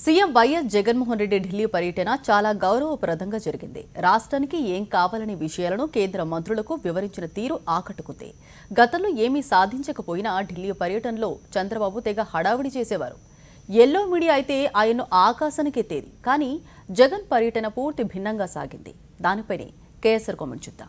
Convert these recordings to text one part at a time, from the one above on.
CM YS Jaganmohan Reddy Delhi పర్యటన చాలా గౌరవప్రదంగా జరిగింది రాష్ట్రానికి ఏం కావాలనే విషయాలను కేంద్ర మంత్రులకు వివరించిన తీరు ఆకట్టుకుంది గతంలో ఏమీ సాధించకపోయినా ఢిల్లీ పర్యటనలో చంద్రబాబు తెగ హడావిడి చేసేవారు ఎల్లో మీడియా అయితే ఆయన్ను ఆకాశానికి ఎత్తేది కానీ జగన్ పర్యటన పూర్తి భిన్నంగా సాగింది దానిపైనే కేఎస్ఆర్ కామెంట్ చూద్దాం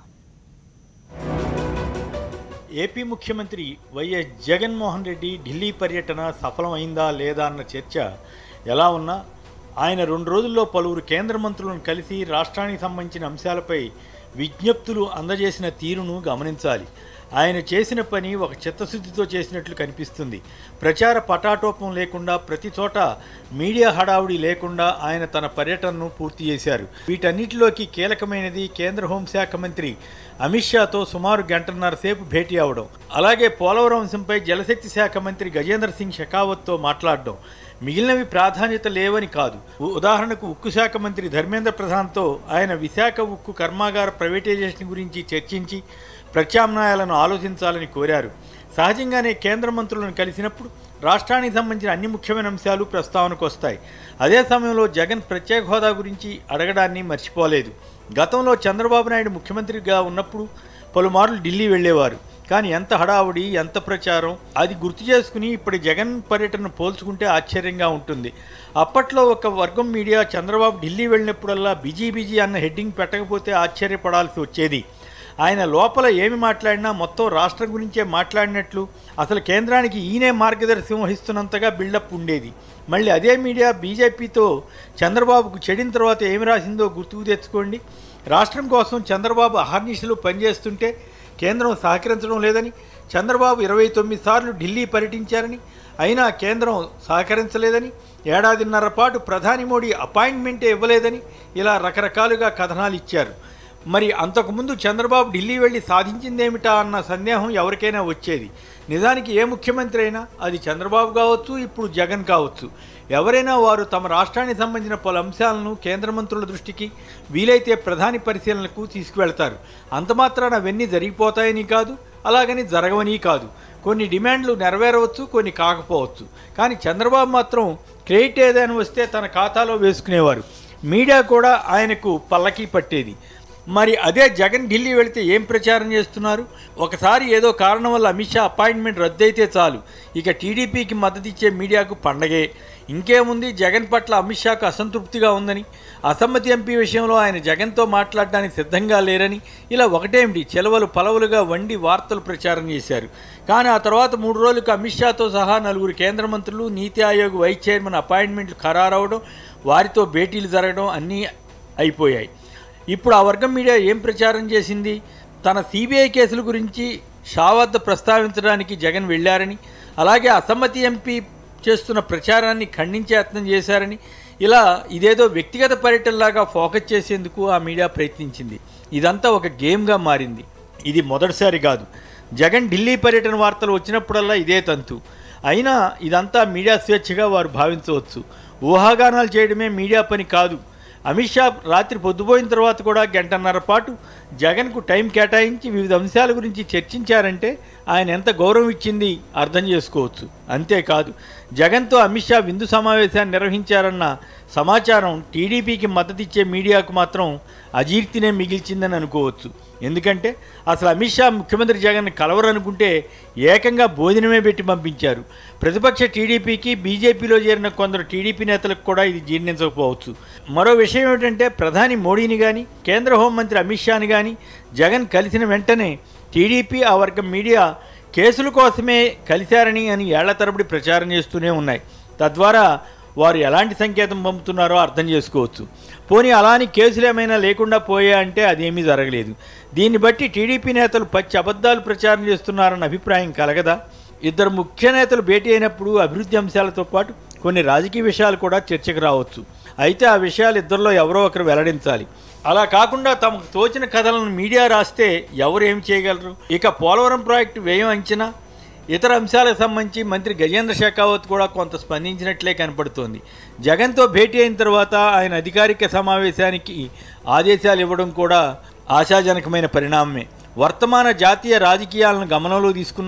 ఏపీ ముఖ్యమంత్రి వైఎస్ జగన్మోహన్ రెడ్డి ఢిల్లీ పర్యటన సఫలమైందా లేదా అన్న చర్చ ఎలా ఉన్నా ఆయన రెండు రోజుల్లో పలువురు కేంద్ర మంత్రులను కలిసి రాష్ట్రానికి సంబంధించిన అంశాలపై విజ్ఞప్తులు అందజేసిన తీరును గమనించాలి ఆయన చేసిన పని ఒక చిత్తశుద్ధితో చేసినట్లు కనిపిస్తుంది ప్రచార పటాటోపం లేకుండా ప్రతి చోట మీడియా హడావుడి లేకుండా ఆయన తన పర్యటనను పూర్తి చేశారు వీటన్నిటిలోకి కీలకమైనది కేంద్ర హోంశాఖ మంత్రి అమిత్ షాతో సుమారు గంటన్నర సేపు భేటీ అవడం అలాగే పోలవరం అంశంపై జలశక్తి శాఖ మంత్రి గజేంద్ర సింగ్ షెకావత్తో మాట్లాడడం మిగిలినవి ప్రాధాన్యత లేవని కాదు ఉ- ఉదాహరణకు ఉక్కు శాఖ మంత్రి ధర్మేంద్ర ప్రధాన్తో ఆయన విశాఖ ఉక్కు కర్మాగార ప్రైవేటైజేషన్ గురించి చర్చించి ప్రత్యామ్నాయాలను ఆలోచించాలని కోరారు సహజంగానే కేంద్ర మంత్రులను కలిసినప్పుడు రాష్ట్రానికి సంబంధించిన అన్ని ముఖ్యమైన అంశాలు ప్రస్తావనకు వస్తాయి అదే సమయంలో జగన్ ప్రత్యేక హోదా గురించి అడగడాన్ని మర్చిపోలేదు గతంలో చంద్రబాబు నాయుడు ముఖ్యమంత్రిగా ఉన్నప్పుడు పలుమార్లు ఢిల్లీ వెళ్ళేవారు కానీ ఎంత హడావుడి ఎంత ప్రచారం అది గుర్తు చేసుకుని ఇప్పుడు జగన్ పర్యటన పోల్చుకుంటే ఆశ్చర్యంగా ఉంటుంది అప్పట్లో ఒక వర్గం మీడియా చంద్రబాబు ఢిల్లీ వెళ్ళినప్పుడల్లా బిజీ బిజీ అన్న హెడ్డింగ్ పెట్టకపోతే ఆశ్చర్యపడాల్సి వచ్చేది ఆయన లోపల ఏమి మాట్లాడినా మొత్తం రాష్ట్రం గురించే మాట్లాడినట్లు అసలు కేంద్రానికి ఈయనే మార్గదర్శనం వహిస్తున్నంతగా బిల్డప్ ఉండేది మళ్ళీ అదే మీడియా బీజేపీతో చంద్రబాబుకు చెడిన తర్వాత ఏమి రాసిందో గుర్తుకు తెచ్చుకోండి రాష్ట్రం కోసం చంద్రబాబు అహర్నిశలు పనిచేస్తుంటే కేంద్రం సహకరించడం లేదని చంద్రబాబు ఇరవై తొమ్మిది సార్లు ఢిల్లీ పర్యటించారని అయినా కేంద్రం సహకరించలేదని ఏడాదిన్నర పాటు ప్రధాని మోడీ అపాయింట్మెంటే ఇవ్వలేదని ఇలా రకరకాలుగా కథనాలు ఇచ్చారు మరి అంతకుముందు చంద్రబాబు ఢిల్లీ వెళ్ళి సాధించిందేమిటా అన్న సందేహం ఎవరికైనా వచ్చేది నిజానికి ఏ ముఖ్యమంత్రి అయినా అది చంద్రబాబు కావచ్చు ఇప్పుడు జగన్ కావచ్చు ఎవరైనా వారు తమ రాష్ట్రానికి సంబంధించిన పలు అంశాలను కేంద్ర మంత్రుల దృష్టికి వీలైతే ప్రధాని పరిశీలనకు తీసుకువెళ్తారు అంత మాత్రాన అవన్నీ జరిగిపోతాయని కాదు అలాగని జరగవని కాదు కొన్ని డిమాండ్లు నెరవేరవచ్చు కొన్ని కాకపోవచ్చు కానీ చంద్రబాబు మాత్రం క్రెడిట్ ఏదైనా వస్తే తన ఖాతాలో వేసుకునేవారు మీడియా కూడా ఆయనకు పల్లకీ పట్టేది మరి అదే జగన్ ఢిల్లీ వెళితే ఏం ప్రచారం చేస్తున్నారు ఒకసారి ఏదో కారణం వల్ల అమిత్ షా అపాయింట్మెంట్ రద్దయితే చాలు ఇక టీడీపీకి మద్దతు ఇచ్చే మీడియాకు పండగే ఇంకేముంది జగన్ పట్ల అమిత్ షాకు అసంతృప్తిగా ఉందని అసమ్మతి ఎంపీ విషయంలో ఆయన జగన్తో మాట్లాడడానికి సిద్ధంగా లేరని ఇలా ఒకటేమిటి చెలవలు పలవలుగా వండి వార్తలు ప్రచారం చేశారు కానీ ఆ తర్వాత మూడు రోజులకు అమిత్ షాతో సహా నలుగురు కేంద్ర మంత్రులు నీతి ఆయోగ్ వైస్ చైర్మన్ అపాయింట్మెంట్లు ఖరారవడం వారితో భేటీలు జరగడం అన్నీ అయిపోయాయి ఇప్పుడు ఆ వర్గం మీడియా ఏం ప్రచారం చేసింది తన సిబిఐ కేసుల గురించి షా వద్ద ప్రస్తావించడానికి జగన్ వెళ్ళారని అలాగే అసమ్మతి ఎంపీ చేస్తున్న ప్రచారాన్ని ఖండించే యత్నం చేశారని ఇలా ఇదేదో వ్యక్తిగత పర్యటనలాగా ఫోకస్ చేసేందుకు ఆ మీడియా ప్రయత్నించింది ఇదంతా ఒక గేమ్గా మారింది ఇది మొదటిసారి కాదు జగన్ ఢిల్లీ పర్యటన వార్తలు వచ్చినప్పుడల్లా ఇదే తంతు అయినా ఇదంతా మీడియా స్వేచ్ఛగా వారు భావించవచ్చు ఊహాగానాలు చేయడమే మీడియా పని కాదు అమిత్ షా రాత్రి పొద్దుపోయిన తర్వాత కూడా గంటన్నర పాటు జగన్కు టైం కేటాయించి వివిధ అంశాల గురించి చర్చించారంటే ఆయన ఎంత గౌరవం ఇచ్చింది అర్థం చేసుకోవచ్చు అంతేకాదు జగన్తో అమిత్ షా విందు సమావేశాన్ని నిర్వహించారన్న సమాచారం టీడీపీకి మద్దతిచ్చే మీడియాకు మాత్రం అజీర్తినే మిగిల్చిందని అనుకోవచ్చు ఎందుకంటే అసలు అమిత్ షా ముఖ్యమంత్రి జగన్ కలవరనుకుంటే ఏకంగా భోజనమే పెట్టి పంపించారు ప్రతిపక్ష టీడీపీకి బీజేపీలో చేరిన కొందరు టీడీపీ నేతలకు కూడా ఇది జీర్ణించకపోవచ్చు మరో విషయం ఏమిటంటే ప్రధాని మోడీని కానీ కేంద్ర హోంమంత్రి అమిత్ షాని కానీ జగన్ కలిసిన వెంటనే టీడీపీ ఆ వర్గం మీడియా కేసుల కోసమే కలిశారని అని ఏళ్ల తరబడి ప్రచారం చేస్తూనే ఉన్నాయి తద్వారా వారు ఎలాంటి సంకేతం పంపుతున్నారో అర్థం చేసుకోవచ్చు పోనీ అలాని కేసులు ఏమైనా లేకుండా పోయా అంటే అదేమీ జరగలేదు దీన్ని బట్టి టీడీపీ నేతలు పచ్చి అబద్ధాలు ప్రచారం చేస్తున్నారన్న అభిప్రాయం కలగదా ఇద్దరు ముఖ్య నేతలు భేటీ అయినప్పుడు అభివృద్ధి అంశాలతో పాటు కొన్ని రాజకీయ విషయాలు కూడా చర్చకు రావచ్చు అయితే ఆ విషయాలు ఇద్దరిలో ఎవరో ఒకరు వెల్లడించాలి అలా కాకుండా తమకు తోచిన కథలను మీడియా రాస్తే ఎవరు ఏం చేయగలరు ఇక పోలవరం ప్రాజెక్టు వ్యయం అంచనా ఇతర అంశాలకు సంబంధించి మంత్రి గజేంద్ర షెకావత్ కూడా కొంత స్పందించినట్లే కనపడుతోంది జగన్తో భేటీ అయిన తర్వాత ఆయన అధికారిక సమావేశానికి ఆదేశాలు ఇవ్వడం కూడా ఆశాజనకమైన పరిణామమే వర్తమాన జాతీయ రాజకీయాలను గమనంలో తీసుకున్నా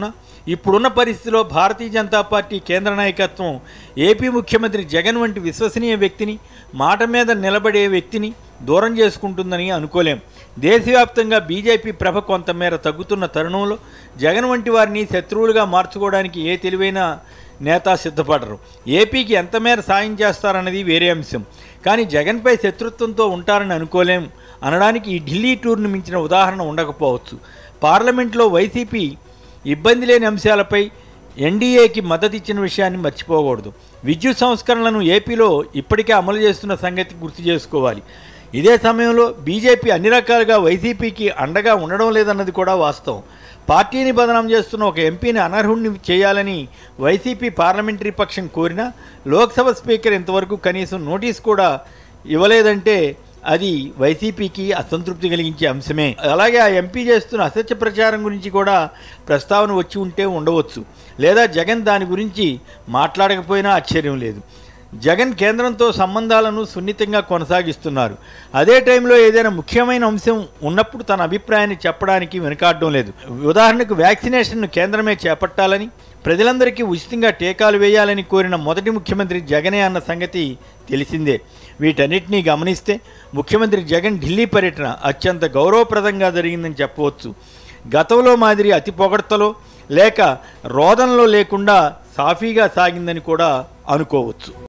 ఇప్పుడున్న పరిస్థితిలో భారతీయ జనతా పార్టీ కేంద్ర నాయకత్వం ఏపీ ముఖ్యమంత్రి జగన్ వంటి విశ్వసనీయ వ్యక్తిని మాట మీద నిలబడే వ్యక్తిని దూరం చేసుకుంటుందని అనుకోలేం దేశవ్యాప్తంగా బీజేపీ ప్రభ కొంతమేర తగ్గుతున్న తరుణంలో జగన్ వంటి వారిని శత్రువులుగా మార్చుకోవడానికి ఏ తెలివైన నేత సిద్ధపడరు ఏపీకి ఎంత మేర సాయం చేస్తారన్నది వేరే అంశం కానీ జగన్పై శత్రుత్వంతో ఉంటారని అనుకోలేం అనడానికి ఈ ఢిల్లీ టూర్ను మించిన ఉదాహరణ ఉండకపోవచ్చు పార్లమెంట్లో వైసీపీ ఇబ్బంది లేని అంశాలపై ఎన్డీఏకి మద్దతు ఇచ్చిన విషయాన్ని మర్చిపోకూడదు విద్యుత్ సంస్కరణలను ఏపీలో ఇప్పటికే అమలు చేస్తున్న సంగతి గుర్తు చేసుకోవాలి ఇదే సమయంలో బీజేపీ అన్ని రకాలుగా వైసీపీకి అండగా ఉండడం లేదన్నది కూడా వాస్తవం పార్టీని బదనాం చేస్తున్న ఒక ఎంపీని అనర్హుణ్ణి చేయాలని వైసీపీ పార్లమెంటరీ పక్షం కోరినా లోక్సభ స్పీకర్ ఇంతవరకు కనీసం నోటీస్ కూడా ఇవ్వలేదంటే అది వైసీపీకి అసంతృప్తి కలిగించే అంశమే అలాగే ఆ ఎంపీ చేస్తున్న అసత్య ప్రచారం గురించి కూడా ప్రస్తావన వచ్చి ఉంటే ఉండవచ్చు లేదా జగన్ దాని గురించి మాట్లాడకపోయినా ఆశ్చర్యం లేదు జగన్ కేంద్రంతో సంబంధాలను సున్నితంగా కొనసాగిస్తున్నారు అదే టైంలో ఏదైనా ముఖ్యమైన అంశం ఉన్నప్పుడు తన అభిప్రాయాన్ని చెప్పడానికి వెనుకాడడం లేదు ఉదాహరణకు వ్యాక్సినేషన్ను కేంద్రమే చేపట్టాలని ప్రజలందరికీ ఉచితంగా టీకాలు వేయాలని కోరిన మొదటి ముఖ్యమంత్రి జగనే అన్న సంగతి తెలిసిందే వీటన్నిటినీ గమనిస్తే ముఖ్యమంత్రి జగన్ ఢిల్లీ పర్యటన అత్యంత గౌరవప్రదంగా జరిగిందని చెప్పవచ్చు గతంలో మాదిరి అతి పొగడ్తలో లేక రోదనలో లేకుండా సాఫీగా సాగిందని కూడా అనుకోవచ్చు